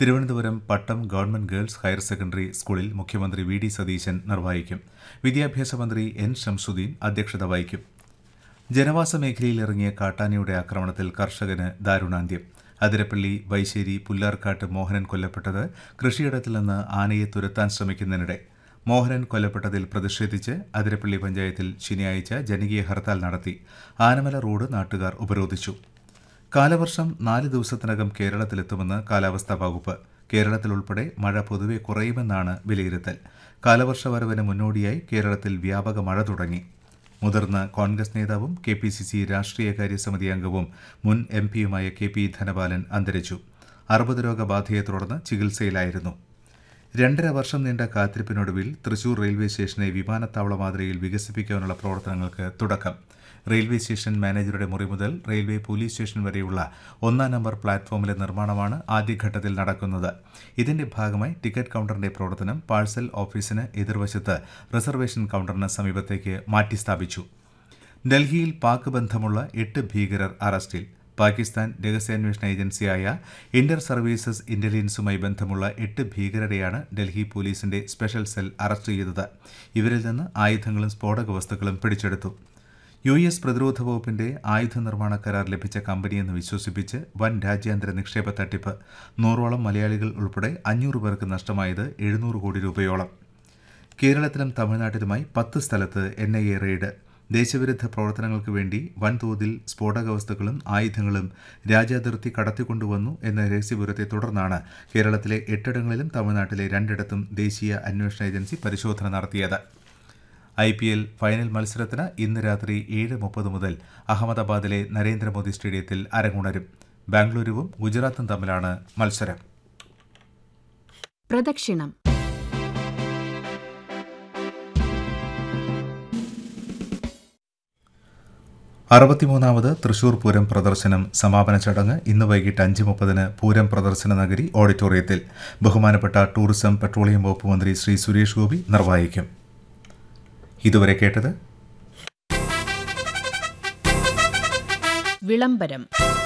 Thiruvananthapuram Pattom government girls higher secondary സ്കൂളിൽ മുഖ്യമന്ത്രി V D Satheesan നിർവഹിക്കും വിദ്യാഭ്യാസ മന്ത്രി എൻ ഷംസുദ്ദീൻ അധ്യക്ഷത വഹിക്കും ജനവാസ മേഖലയിൽ ഇറങ്ങിയ കാട്ടാനയുടെ ആക്രമണത്തിൽ കർഷകന് ദാരുണാന്ത്യം അതിരപ്പള്ളി വൈശ്ശേരി പുല്ലാർക്കാട്ട് മോഹനൻ കൊല്ലപ്പെട്ടത് കൃഷിയിടത്തിൽ നിന്ന് ആനയെ തുരത്താൻ ശ്രമിക്കുന്നതിനിടെ മോഹനൻ കൊല്ലപ്പെട്ടതിൽ പ്രതിഷേധിച്ച് അതിരപ്പള്ളി പഞ്ചായത്തിൽ ശനിയാഴ്ച ജനകീയ ഹർത്താൽ നടത്തി ആനമല റോഡ് നാട്ടുകാർ ഉപരോധിച്ചു കാലവർഷം നാല് ദിവസത്തിനകം കേരളത്തിലെത്തുമെന്ന് കാലാവസ്ഥാ വകുപ്പ് കേരളത്തിൽ ഉൾപ്പെടെ മഴ പൊതുവെ കുറയുമെന്നാണ് വിലയിരുത്തൽ കാലവർഷ വരവിന് മുന്നോടിയായി കേരളത്തിൽ വ്യാപക മഴ തുടങ്ങി മുതിർന്ന കോൺഗ്രസ് നേതാവും കെ പി സി സി രാഷ്ട്രീയകാര്യ സമിതി അംഗവും മുൻ എം പിയുമായ കെ പി ധനപാലൻ അന്തരിച്ചു അർബുദ രോഗബാധയെ തുടർന്ന് ചികിത്സയിലായിരുന്നു രണ്ടര വർഷം നീണ്ട കാത്തിരിപ്പിനൊടുവിൽ തൃശൂർ റെയിൽവേ സ്റ്റേഷനെ വിമാനത്താവള മാതൃകയിൽ വികസിപ്പിക്കാനുള്ള പ്രവർത്തനങ്ങൾക്ക് തുടക്കം റെയിൽവേ സ്റ്റേഷൻ മാനേജറുടെ മുറി മുതൽ റെയിൽവേ പോലീസ് സ്റ്റേഷൻ വരെയുള്ള ഒന്നാം നമ്പർ പ്ലാറ്റ്ഫോമിലെ നിർമ്മാണമാണ് ആദ്യഘട്ടത്തിൽ നടക്കുന്നത് ഇതിന്റെ ഭാഗമായി ടിക്കറ്റ് കൗണ്ടറിന്റെ പ്രവർത്തനം പാഴ്സൽ ഓഫീസിന് എതിർവശത്ത് റിസർവേഷൻ കൗണ്ടറിന് സമീപത്തേക്ക് മാറ്റിസ്ഥാപിച്ചു ഡൽഹിയിൽ പാക് ബന്ധമുള്ള എട്ട് ഭീകരർ അറസ്റ്റിൽ പാകിസ്ഥാൻ രഹസ്യാന്വേഷണ ഏജൻസിയായ ഇന്റർ സർവീസസ് ഇന്റലിജൻസുമായി ബന്ധമുള്ള എട്ട് ഭീകരരെയാണ് ഡൽഹി പോലീസിന്റെ സ്പെഷ്യൽ സെൽ അറസ്റ്റ് ചെയ്തത് ഇവരിൽ നിന്ന് ആയുധങ്ങളും സ്ഫോടക വസ്തുക്കളും പിടിച്ചെടുത്തു യു എസ് പ്രതിരോധ വകുപ്പിന്റെ ആയുധ നിർമ്മാണ കരാർ ലഭിച്ച കമ്പനിയെന്ന് വിശ്വസിപ്പിച്ച് വൻ രാജ്യാന്തര നിക്ഷേപ തട്ടിപ്പ് നൂറോളം മലയാളികൾ ഉൾപ്പെടെ അഞ്ഞൂറ് പേർക്ക് നഷ്ടമായത് എഴുന്നൂറ് കോടി രൂപയോളം കേരളത്തിലും തമിഴ്നാട്ടിലുമായി പത്ത് സ്ഥലത്ത് എൻ ഐ എ റെയ്ഡ് ദേശവിരുദ്ധ പ്രവർത്തനങ്ങൾക്ക് വേണ്ടി വൻതോതിൽ സ്ഫോടക വസ്തുക്കളും ആയുധങ്ങളും രാജ്യാതിർത്തി കടത്തിക്കൊണ്ടുവന്നു എന്ന രഹസ്യവിവരത്തെ തുടർന്നാണ് കേരളത്തിലെ എട്ടിടങ്ങളിലും തമിഴ്നാട്ടിലെ രണ്ടിടത്തും ദേശീയ അന്വേഷണ ഏജൻസി പരിശോധന നടത്തിയത് ഐ പി എൽ ഫൈനൽ മത്സരത്തിന് ഇന്ന് രാത്രി ഏഴ് മുപ്പത് മുതൽ അഹമ്മദാബാദിലെ നരേന്ദ്രമോദി സ്റ്റേഡിയത്തിൽ അരങ്ങുണരും ബാംഗ്ലൂരുവും ഗുജറാത്തും തമ്മിലാണ് മത്സരം പ്രദക്ഷിണം അറുപത്തിമൂന്നാമത് തൃശൂർ പൂരം പ്രദർശനം സമാപന ചടങ്ങ് ഇന്ന് വൈകിട്ട് അഞ്ച് മുപ്പതിന് പൂരം പ്രദർശന നഗരി ഓഡിറ്റോറിയത്തിൽ ബഹുമാനപ്പെട്ട ടൂറിസം പെട്രോളിയം വകുപ്പ് മന്ത്രി ശ്രീ സുരേഷ് ഗോപി നിർവഹിക്കും ഇതുവരെ കേട്ടത് വിളംബരം